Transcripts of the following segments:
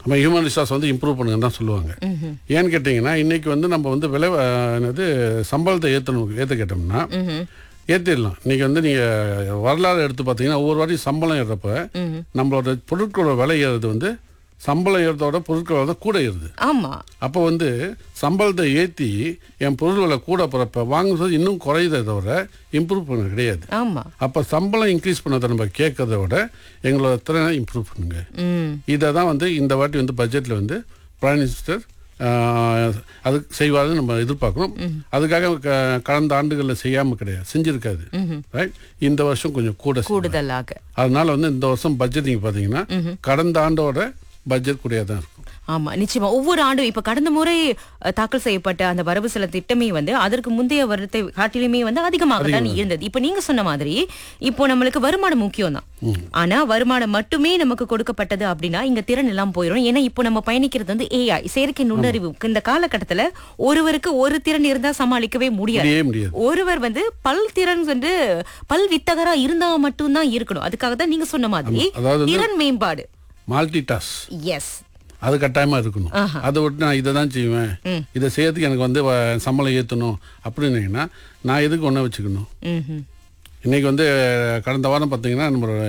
நம்ம human resource வந்து improve பண்ணுங்கன்னு தான் சொல்லுவாங்க ஏன்னு கேட்டிங்கன்னா இன்னைக்கு வந்து நம்ம வந்து விலை அஹ், என்னது சம்பளத்தை ஏற்றணும் ஏற்ற கேட்டோம்னா ஏற்றிடலாம் இன்னைக்கு வந்து நீங்கள் வரலாறு எடுத்து பார்த்தீங்கன்னா ஒவ்வொரு வாட்டி சம்பளம் ஏறுறப்ப நம்மளோட பொருட்களோட விலை ஏறுறது வந்து சம்பளம் ஏறதோட பொருட்கள் விலை தான் கூட ஏறுது ஆமா அப்போ வந்து சம்பளத்தை ஏற்றி என் பொருள் விலை கூட போகிறப்ப வாங்குறது இன்னும் குறையுதே தவிர இம்ப்ரூவ் பண்ண கிடையாது ஆமா அப்போ சம்பளம் இன்க்ரீஸ் பண்ணதை நம்ம கேட்கறத விட எங்களோட திறனை இம்ப்ரூவ் பண்ணுங்க ம் இதை தான் வந்து இந்த வாட்டி வந்து பட்ஜெட்டில் வந்து பிரைம் மினிஸ்டர் அது செய்வாருன்னு நம்ம எதிர்பார்க்கணும் அதுக்காக க- கடந்த ஆண்டுகளில் செய்யாமல் கிடையாது செஞ்சிருக்காது ரைட் இந்த வருஷம் கொஞ்சம் கூட செய்வாரு. கூடுதலாக அதனால வந்து இந்த வருஷம் பட்ஜெட் நீங்கள் பார்த்தீங்கன்னா கடந்த ஆண்டோட பட்ஜெட் கூடயே தான் இருக்கும் ஆமா நிச்சயமா ஒவ்வொரு ஆண்டும் இப்ப கடந்த முறை அஹ், தாக்கல் செய்யப்பட்ட அந்த வரவு செலவு திட்டமே வந்து அதற்கு முந்தைய வருடத்தை காட்டிலுமே வந்து அதிகமாக தான் இருந்தது இப்ப நீங்க சொன்ன மாதிரி இப்போ நம்மளுக்கு வருமானம் முக்கியம் தான் ஆனா வருமானம் மட்டுமே நமக்கு கொடுக்கப்பட்டது அப்படின்னா இங்க திறன் எல்லாம் போயிடும் ஏன்னா இப்போ நம்ம பயணிக்கிறது வந்து ஏஐ செயற்கை நுண்ணறிவு இந்த காலகட்டத்துல ஒருவருக்கு ஒரு திறன் இருந்தா சமாளிக்கவே முடியாது முடியவே முடியாது ஒருவர் வந்து பல் திறன் வந்து பல் வித்தகரா இருந்தா மட்டும்தான் இருக்கணும் அதுக்காக தான் நீங்க சொன்ன மாதிரி அதாவது வந்து- திறன் மேம்பாடு மால்டி டாஸ் எஸ் அது கட்டாயமா இருக்கணும் அதை விட்டு நான் இதை தான் செய்வேன் இதை செய்யறதுக்கு எனக்கு வந்து வ- சம்பளம் ஏற்றணும் அப்படின்னீங்கன்னா நான் எதுக்கு ஒன்றை வச்சுக்கணும் ம் இன்னைக்கு வந்து கடந்த வாரம் பார்த்தீங்கன்னா நம்மளோட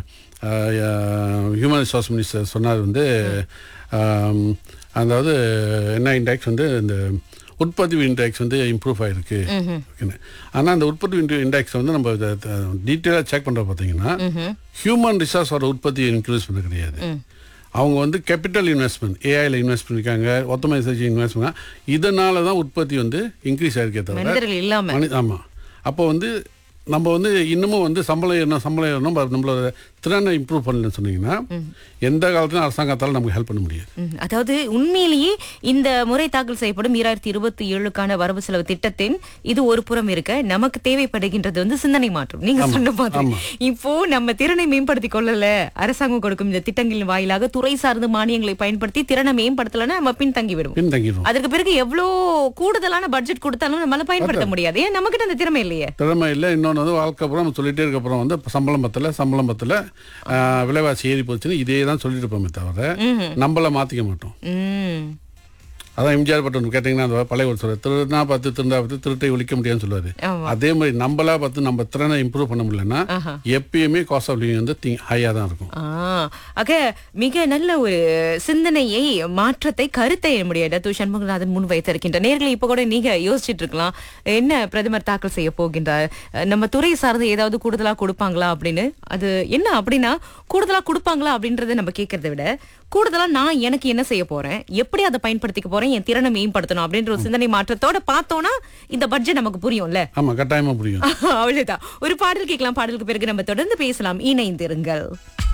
ஹியூமன் ரிசோர்ஸ் மினிஸ்டர் சொன்னார் வந்து ஆம், அதாவது என்ன இண்டெக்ஸ் வந்து இந்த உற்பத்தி இண்டெக்ஸ் வந்து இம்ப்ரூவ் ஆயிருக்கு ஆனால் அந்த உற்பத்தி இண்டெக்ஸ் வந்து நம்ம டீட்டெயிலாக செக் பண்ணுற பார்த்தீங்கன்னா ஹியூமன் ரிசோர்ஸோட உற்பத்தியை இன்க்ரீஸ் பண்ண கிடையாது அவங்க வந்து கேபிட்டல் இன்வெஸ்ட்மெண்ட் ஏஐல இன்வெஸ்ட் பண்ணிருக்காங்க ஒத்தமைசேஷன் இன்வெஸ்ட் பண்ணா இதனால தான் உற்பத்தி வந்து இன்க்ரீஸ் ஆயிருக்கே தவிர மனிதர்கள் இல்லாம மனி ஆமாம் அப்போ வந்து நம்ம வந்து இன்னமும் வந்து சம்பளம் ஏறணும் சம்பளம் ஏறணும் ப- நம்மளோட திறனை இம்ப்ரூவ் பண்ணலன்னு சொன்னீங்கன்னா எந்த காலத்திலும் அரசாங்கத்தால் நமக்கு ஹெல்ப் பண்ண முடியாது ம், அதாவது உண்மையிலேயே இந்த முறை தாக்கல் செய்யப்படும் ஈராயிரத்தி இருபத்தி ஏழுக்கான வரவு செலவு திட்டத்தின் இது ஒரு புறம் இருக்க நமக்கு தேவைப்படுகின்றது வந்து சிந்தனை மாற்றம் நீங்க சொன்ன மாதிரி இப்போ நம்ம திறனை மேம்படுத்திக் கொள்ளல அரசாங்கம் கொடுக்கும் இந்த திட்டங்களின் வாயிலாக துறை சார்ந்த மானியங்களை பயன்படுத்தி திறனை மேம்படுத்தலன்னா நம்ம பின்தங்கி விடுவோம் பின்தங்கிடும் அதற்கு பிறகு எவ்வளோ கூடுதலான பட்ஜெட் கொடுத்தாலும் நம்மளால பயன்படுத்த முடியாது ஏன் நம்மகிட்ட அந்த திறமை இல்லையே திறமை இல்லை இன்னொன்று வந்து வாழ்க்கை அப்புறம் நம்ம சொல்லிட்டே இருக்க அப்புறம் வந்து சம்பளம் பத்தல சம்பளம் பத்தல ஆஹ், விலைவாசி ஏறி போச்சுன்னு இதே தான் சொல்லிட்டு இருப்போமே தவிர நம்மள மாற்றிக்க மாட்டோம் ம் அதான் எம்ஜிஆர் பட்டன் கேட்டிங்கன்னா அந்த பழைய ஒரு சொல்ல திருடனா பார்த்து திருடா பார்த்து திருட்டை ஒழிக்க முடியாதுன்னு சொல்லுவாரு ஆமா. அதே மாதிரி நம்மளா பார்த்து நம்ம திறனை இம்ப்ரூவ் பண்ண முடியலன்னா எப்பயுமே காஸ்ட் ஆஃப் லிவிங் வந்து ஹையாக தான் இருக்கும் ஆ, ஆக மிக நல்ல ஒரு சிந்தனையை மாற்றத்தை கருத்தை நம்முடைய டத்து சண்முகநாதன் முன் வைத்திருக்கின்ற நேர்களை இப்ப கூட நீங்க யோசிச்சுட்டு இருக்கலாம் என்ன பிரதமர் தாக்கல் செய்ய போகின்றார் அஹ், நம்ம துறை சார்ந்து ஏதாவது கூடுதலா கொடுப்பாங்களா அப்படின்னு அது என்ன அப்படின்னா கூடுதலா கொடுப்பாங்களா அப்படின்றத நம்ம கேட்கறத விட கூடுதலா நான் எனக்கு என்ன செய்ய போறேன் எப்படி அதை பயன்படுத்திக்க போறேன் என் திறனை மேம்படுத்தணும் அப்படின்ற ஒரு சிந்தனை மாற்றத்தோட பார்த்தோம்னா இந்த பட்ஜெட் நமக்கு புரியும்ல ஆமாம் கட்டாயமாக புரியும் அவ்வளவுதான் ஒரு பாடல் கேட்கலாம் பாடலுக்கு பிறகு நம்ம தொடர்ந்து பேசலாம் இணைந்திருங்கள்